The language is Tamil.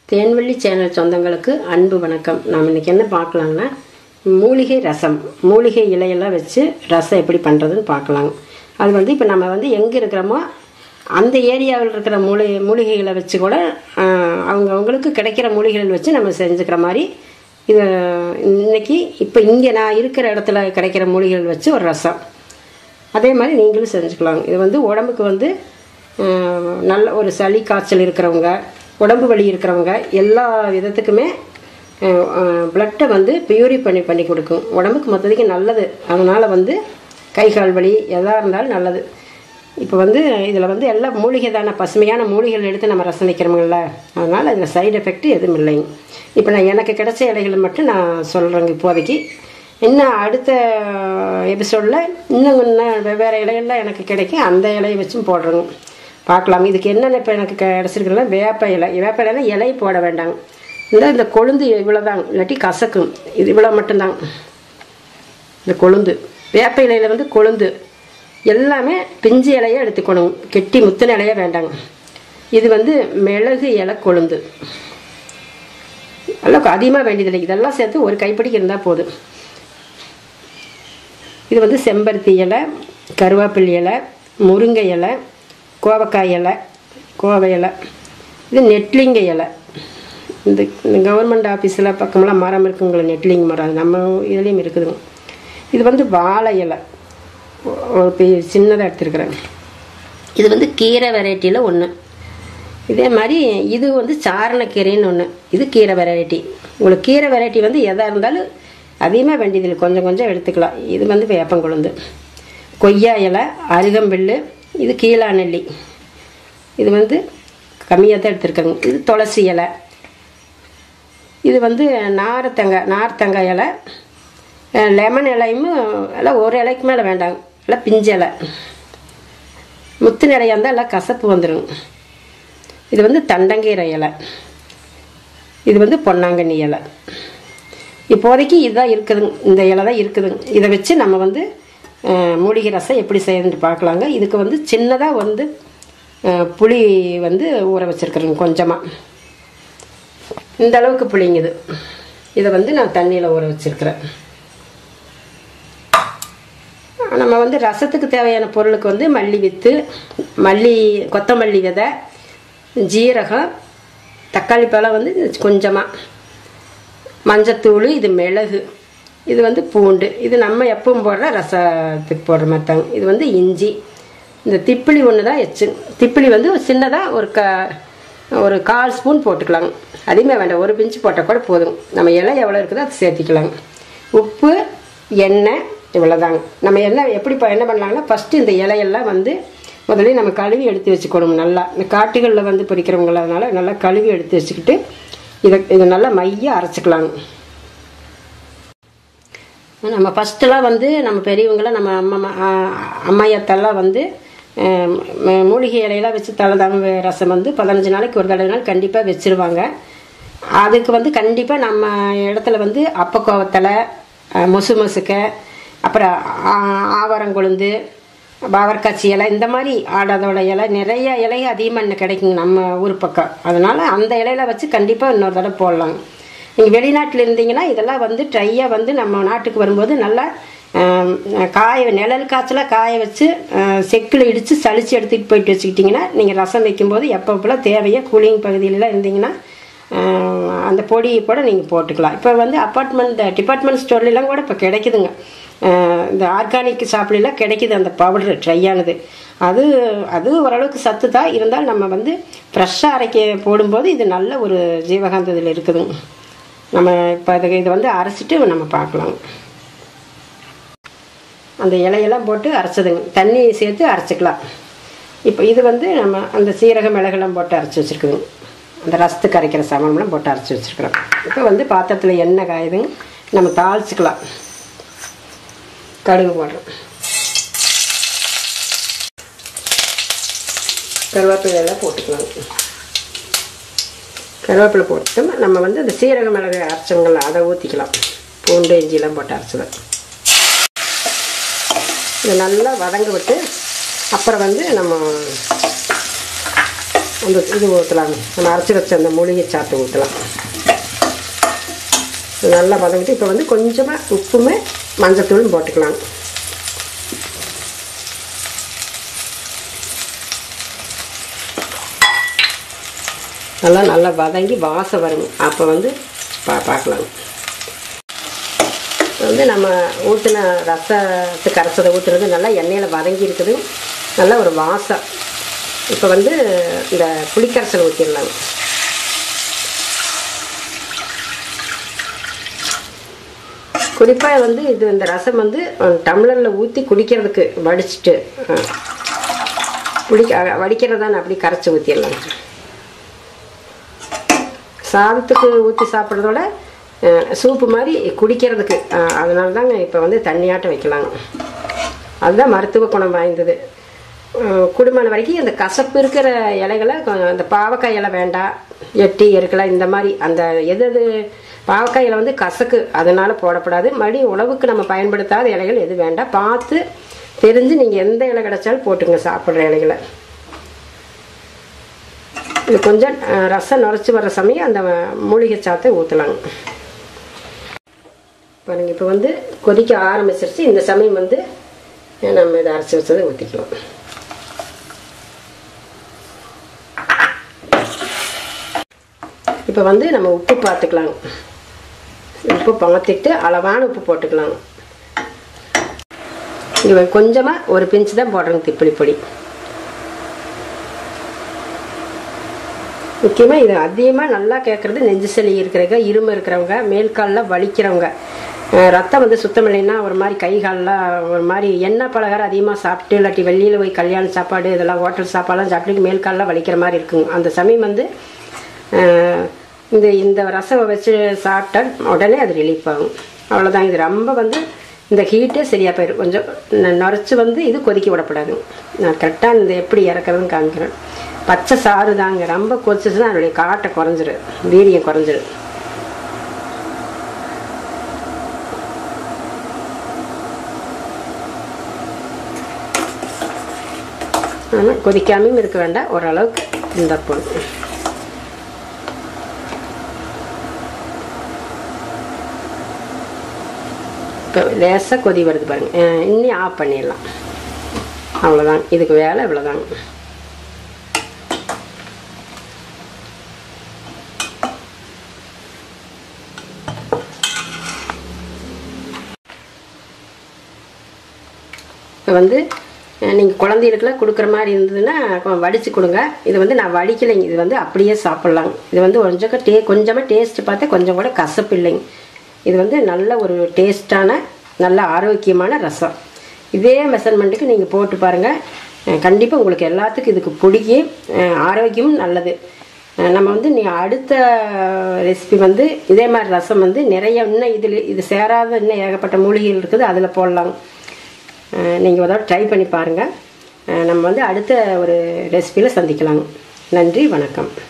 தேன்வள்ளி சேனல் சொந்தங்களுக்கு அன்பு வணக்கம் நாம் இன்னைக்கு என்ன பார்க்கலாங்கன்னா மூலிகை ரசம் மூலிகை இலையெல்லாம் வச்சு ரசம் எப்படி பண்ணுறதுன்னு பார்க்கலாங்க அது வந்து இப்போ நம்ம வந்து எங்கே இருக்கிறோமோ அந்த ஏரியாவில் இருக்கிற மூலி மூலிகைகளை வச்சு கூட ஆஹ், அவங்க அவங்களுக்கு கிடைக்கிற மூலிகைகள் வச்சு நம்ம செஞ்சுக்கிற மாதிரி இது இன்னைக்கு இப்போ இங்கே நான் இருக்கிற இடத்துல கிடைக்கிற மூலிகைகள் வச்சு ஒரு ரசம் அதே மாதிரி நீங்களும் செஞ்சுக்கலாங்க இது வந்து உடம்புக்கு வந்து ஆஹ், நல்ல ஒரு சளி காய்ச்சல் இருக்கிறவங்க உடம்பு வலி இருக்கிறவங்க எல்லா விதத்துக்குமே பிளட்டை வந்து பியூரி பண்ணி பண்ணி கொடுக்கும் உடம்புக்கு மொத்தத்துக்கு நல்லது அதனால் வந்து கை கால் வலி எதாக இருந்தாலும் நல்லது இப்போ வந்து இதில் வந்து எல்லா மூலிகை தானே பசுமையான மூலிகைகள் எடுத்து நம்ம ரசம் வைக்கிறோம்ல அதனால் இதில் சைடு எஃபெக்ட் எதுவும் இல்லைங்க இப்போ நான் எனக்கு கிடைச்ச இலைகளை மட்டும் நான் சொல்கிறேங்க இப்போதைக்கு இன்னும் அடுத்த எபிசோடில் இன்னும் இன்னும் வெவ்வேறு இலைகள்லாம் எனக்கு கிடைக்கும் அந்த இலையை வச்சும் போடுறேங்க பார்க்கலாம் இதுக்கு என்னென்ன இப்போ எனக்கு கிடச்சிருக்குன்னா வேப்ப இலை வேப்ப இலைனா இலை போட வேண்டாங்க இந்த இந்த கொழுந்து இவ்வளோதாங்க இல்லாட்டி கசக்கும் இது இவ்வளோ மட்டும்தாங்க இந்த கொழுந்து வேப்ப இலையில் வந்து கொழுந்து எல்லாமே பிஞ்சு இலையை எடுத்துக்கணும் கெட்டி முத்தின இலையே வேண்டாங்க இது வந்து மிளகு இலை கொழுந்து எல்லாம் அதிகமாக வேண்டியதில்லை இதெல்லாம் சேர்த்து ஒரு கைப்பிடிக்கு இருந்தால் போதும் இது வந்து செம்பருத்தி இலை கருவேப்பிலை இலை முருங்கை இலை கோவக்காய் இலை கோவை இலை இது நெட்லிங்க இலை இந்த இந்த கவர்மெண்ட் ஆஃபீஸில் பக்கமெல்லாம் மரம் இருக்குங்களா நெட்லிங் மரம் அது நம்ம இதுலேயும் இருக்குதுங்க இது வந்து வாழை இலை ஒரு பெரிய சின்னதாக எடுத்துருக்குறேன் இது வந்து கீரை வெரைட்டியில் ஒன்று இதே மாதிரி இது வந்து சாரணக்கீரைன்னு ஒன்று இது கீரை வெரைட்டி உங்களுக்கு கீரை வெரைட்டி வந்து எதாக இருந்தாலும் அதிகமாக வேண்டியதில்லை கொஞ்சம் கொஞ்சம் எடுத்துக்கலாம் இது வந்து வேப்பங்குழுந்து கொய்யா இலை அருகம்பில்லு இது கீழா நெல்லி இது வந்து கம்மியாக தான் எடுத்துருக்காங்க இது துளசி இலை இது வந்து நாரத்தங்காய் நார்த்தங்காய் இலை அஹ் லெமன் இலையும் எல்லாம் ஒரு இலைக்கு மேலே வேண்டாங்க எல்லாம் பிஞ்சு இலை முத்து இலையாக இருந்தால் எல்லாம் கசப்பு வந்துடும் இது வந்து தண்டங்கீரை இலை இது வந்து பொன்னாங்கண்ணி இலை இப்போதைக்கு இதுதான் இருக்குதுங்க இந்த இலை தான் இருக்குதுங்க இதை வச்சு நம்ம வந்து அஹ், மூலிகை ரசம் எப்படி செய்யறதுன்னு பார்க்கலாங்க இதுக்கு வந்து சின்னதாக வந்து அஹ், புளி வந்து ஊற வச்சுருக்குறேங்க கொஞ்சமாக இந்த அளவுக்கு புளிங்குது இதை வந்து நான் தண்ணியில் ஊற வச்சுருக்கிறேன் நம்ம வந்து ரசத்துக்கு தேவையான பொருளுக்கு வந்து மல்லி வித்து மல்லி கொத்தமல்லி விதை ஜீரகம் தக்காளி பழம் வந்து கொஞ்சமாக மஞ்சத்தூள் இது மிளகு இது வந்து பூண்டு இது நம்ம எப்பவும் போடுற ரசத்துக்கு போடுற மாதிரி தாங்க இது வந்து இஞ்சி இந்த திப்பிலி ஒன்று தான் எச்சு திப்பிலி வந்து ஒரு சின்னதாக ஒரு க ஒரு கால் ஸ்பூன் போட்டுக்கலாங்க அதிகமாக வேண்டாம் ஒரு பிஞ்சு போட்டால் கூட போதும் நம்ம இலை எவ்வளோ இருக்குதோ அதை சேர்த்திக்கலாங்க உப்பு எண்ணெய் இவ்வளோதாங்க நம்ம என்ன எப்படி இப்போ என்ன பண்ணலாங்கன்னா ஃபஸ்ட்டு இந்த இலையெல்லாம் வந்து முதல்ல நம்ம கழுவி எடுத்து வச்சுக்கணும் நல்லா இந்த காட்டுகளில் வந்து பொரிக்கிறவங்கள நல்லா கழுவி எடுத்து வச்சுக்கிட்டு இதை இதை நல்லா மைய அரைச்சிக்கலாங்க நம்ம ஃபஸ்ட்டெல்லாம் வந்து நம்ம பெரியவங்களாம் நம்ம அம்மா அம்மையத்தெல்லாம் வந்து அஹ், ம- மூலிகை இலையெல்லாம் வச்சு தலதாம ரசம் வந்து பதினஞ்சு நாளைக்கு ஒரு தடவை நாள் கண்டிப்பாக வச்சுருவாங்க அதுக்கு வந்து கண்டிப்பாக நம்ம இடத்துல வந்து அப்பக்கோவத்தலை அஹ், மொசு மொசுக்க அப்புறம் ஆ- ஆவாரங்கொழுந்து பாவற்காட்சி இலை இந்த மாதிரி ஆடாதோட இலை நிறைய இலை அதிகமாக இன்னும் கிடைக்குங்க நம்ம ஊர் பக்கம் அதனால் அந்த இலையில வச்சு கண்டிப்பாக இன்னொரு தடவை போடலாங்க நீங்கள் வெளிநாட்டில் இருந்தீங்கன்னா இதெல்லாம் வந்து ட்ரையாக வந்து நம்ம நாட்டுக்கு வரும்போது நல்லா ஆம், காய நிழல் காய்ச்சல காய வச்சு செக்கில் இடித்து சளிச்சு எடுத்துகிட்டு போயிட்டு வச்சுக்கிட்டிங்கன்னா நீங்கள் ரசம் வைக்கும்போது எப்போ எப்போலாம் தேவையோ கூலிங் பகுதியிலலாம் இருந்தீங்கன்னா ஆஹ், அந்த பொடி கூட நீங்கள் போட்டுக்கலாம் இப்போ வந்து அப்பார்ட்மெண்ட் டிபார்ட்மெண்ட் ஸ்டோர்லாம் கூட இப்போ கிடைக்குதுங்க ஆஹ், இந்த ஆர்கானிக் ஷாப்லாம் கிடைக்குது அந்த பவுடர் ட்ரையானது அது அது ஓரளவுக்கு சத்து தான் இருந்தாலும் நம்ம வந்து ஃப்ரெஷ்ஷாக அரைக்க போடும்போது இது நல்ல ஒரு ஜீவகாந்த இதில் இருக்குதுங்க நம்ம இப்போ அதுக்கு இதை வந்து அரைச்சிட்டு நம்ம பார்க்கலாம் அந்த இலையெல்லாம் போட்டு அரைச்சதுங்க தண்ணி சேர்த்து அரைச்சிக்கலாம் இப்போ இது வந்து நம்ம அந்த சீரக மிளகெல்லாம் போட்டு அரைச்சி வச்சுருக்குதுங்க அந்த ரசத்துக்கு அரைக்கிற சாமான்லாம் போட்டு அரைச்சி வச்சுருக்குறோம் இப்போ வந்து பாத்திரத்தில் எண்ணெய் காயுதுங்க நம்ம தாளிச்சுக்கலாம் கடுகு போடுறோம் கருவேப்பிலை எல்லாம் போட்டுக்கலாம் கருவேப்பிலை போட்டு நம்ம வந்து அந்த சீரக மிளகு அரைச்சவங்கள அதை ஊற்றிக்கலாம் பூண்டு இஞ்சிலாம் போட்டு அரைச்சதை இதை நல்லா வதங்க விட்டு அப்புறம் வந்து நம்ம அந்த இது ஊற்றலாங்க நம்ம அரைச்சி வச்ச அந்த மூலிகை சாத்து ஊற்றலாம் இது நல்லா வதங்கிட்டு இப்போ வந்து கொஞ்சமாக உப்புமே மஞ்சத்தூளும் போட்டுக்கலாம் நல்லா நல்லா வதங்கி வாசம் வரும் அப்போ வந்து பா பார்க்கலாம் வந்து நம்ம ஊற்றின ரசத்துக்கு அரைச்சதை ஊற்றுனது நல்லா எண்ணெயில் வதங்கி இருக்குது நல்ல ஒரு வாசம் இப்போ வந்து இந்த புளிக்கரைசல் ஊற்றிடலாங்க குறிப்பாக வந்து இது இந்த ரசம் வந்து டம்ளரில் ஊற்றி குடிக்கிறதுக்கு வடிச்சிட்டு குடிக்க வடிக்கிறதா நான் அப்படி கரைச்சி ஊற்றிடலாம் சாதத்துக்கு ஊற்றி சாப்பிட்றதோட சூப்பு மாதிரி குடிக்கிறதுக்கு அதனால தாங்க இப்போ வந்து தண்ணியாட்டம் வைக்கலாங்க அதுதான் மருத்துவ குணம் வாய்ந்தது குடும்பம் வரைக்கும் இந்த கசப்பு இருக்கிற இலைகளை அந்த பாவக்காய் இலை வேண்டாம் எட்டி எருக்கலாம் இந்த மாதிரி அந்த எது எது பாவக்காய் இலை வந்து கசக்கு அதனால போடப்படாது மறுபடியும் உணவுக்கு நம்ம பயன்படுத்தாத இலைகள் எது வேண்டாம் பார்த்து தெரிஞ்சு நீங்கள் எந்த இலை கிடைச்சாலும் போட்டுங்க சாப்பிட்ற இலைகளை இது கொஞ்சம் ரசம் நுரைச்சி வர்ற சமயம் அந்த மூலிகை சாத்தை ஊற்றலாங்க பாருங்க இப்போ வந்து கொதிக்க ஆரம்பிச்சிருச்சு இந்த சமயம் வந்து நம்ம இதை அரைச்சி வச்சதை ஊற்றிக்கலாம் இப்போ வந்து நம்ம உப்பு பார்த்துக்கலாங்க உப்பு பார்த்துட்டு அளவான உப்பு போட்டுக்கலாங்க இது கொஞ்சமாக ஒரு பிஞ்சு தான் போடுறோங்க திப்பிலி பொடி முக்கியமாக இது அதிகமாக நல்லா கேட்குறது நெஞ்சு சளி இருக்கிறவங்க இருமல் இருக்கிறவங்க மேல்காலில் வலிக்கிறவங்க ரத்தம் வந்து சுத்தம் இல்லைன்னா ஒரு மாதிரி கை காலெலாம் ஒரு மாதிரி எண்ணெய் பலகாரம் அதிகமாக சாப்பிட்டு இல்லாட்டி வெளியில் போய் கல்யாண சாப்பாடு இதெல்லாம் ஹோட்டல் சாப்பாடுலாம் சாப்பிட்டு மேல்காலில் வலிக்கிற மாதிரி இருக்குங்க அந்த சமயம் வந்து இந்த இந்த ரசம் வச்சு சாப்பிட்டா உடனே அது ரிலீஃப் ஆகும் அவ்வளோதான் இது ரொம்ப வந்து இந்த ஹீட்டே சரியாக போயிடும் கொஞ்சம் நுரைச்சி வந்து இது கொதிக்க விடப்படாது நான் கரெக்டாக இந்த எப்படி இறக்குறதுன்னு காமிக்கிறேன் பச்சை சாறு தாங்க ரொம்ப கொதிச்சுன்னா அதனுடைய காட்டை குறைஞ்சிரு வீரியம் குறைஞ்சிரு ஆனால் கொதிக்காமையும் இருக்க வேண்டாம் ஓரளவுக்கு இந்த போதும் இப்போ லேசாக கொதி வருது பாருங்க இன்னும் ஆஃப் பண்ணிடலாம் அவ்வளோதான் இதுக்கு வேலை இவ்வளோதாங்க இப்போ வந்து நீங்கள் குழந்தைகளுக்குலாம் கொடுக்குற மாதிரி இருந்ததுன்னா வடித்து கொடுங்க இது வந்து நான் வடிக்கலைங்க இது வந்து அப்படியே சாப்பிட்லாங்க இது வந்து கொஞ்சம் டே கொஞ்சமாக டேஸ்ட்டு பார்த்தா கொஞ்சம் கூட கசப்பு இல்லைங்க இது வந்து நல்ல ஒரு டேஸ்டான நல்ல ஆரோக்கியமான ரசம் இதே மெஷர்மெண்ட்டுக்கு நீங்கள் போட்டு பாருங்கள் கண்டிப்பாக உங்களுக்கு எல்லாத்துக்கும் இதுக்கு பிடிக்கும் ஆரோக்கியமும் நல்லது நம்ம வந்து நீ அடுத்த ரெசிபி வந்து இதே மாதிரி ரசம் வந்து நிறைய இன்னும் இதில் இது சேராத இன்னும் ஏகப்பட்ட மூலிகைகள் இருக்குது அதில் போடலாம் நீங்கள் ஒரு ட்ரை பண்ணி பாருங்கள் நம்ம வந்து அடுத்த ஒரு ரெசிபியில் சந்திக்கலாங்க நன்றி வணக்கம்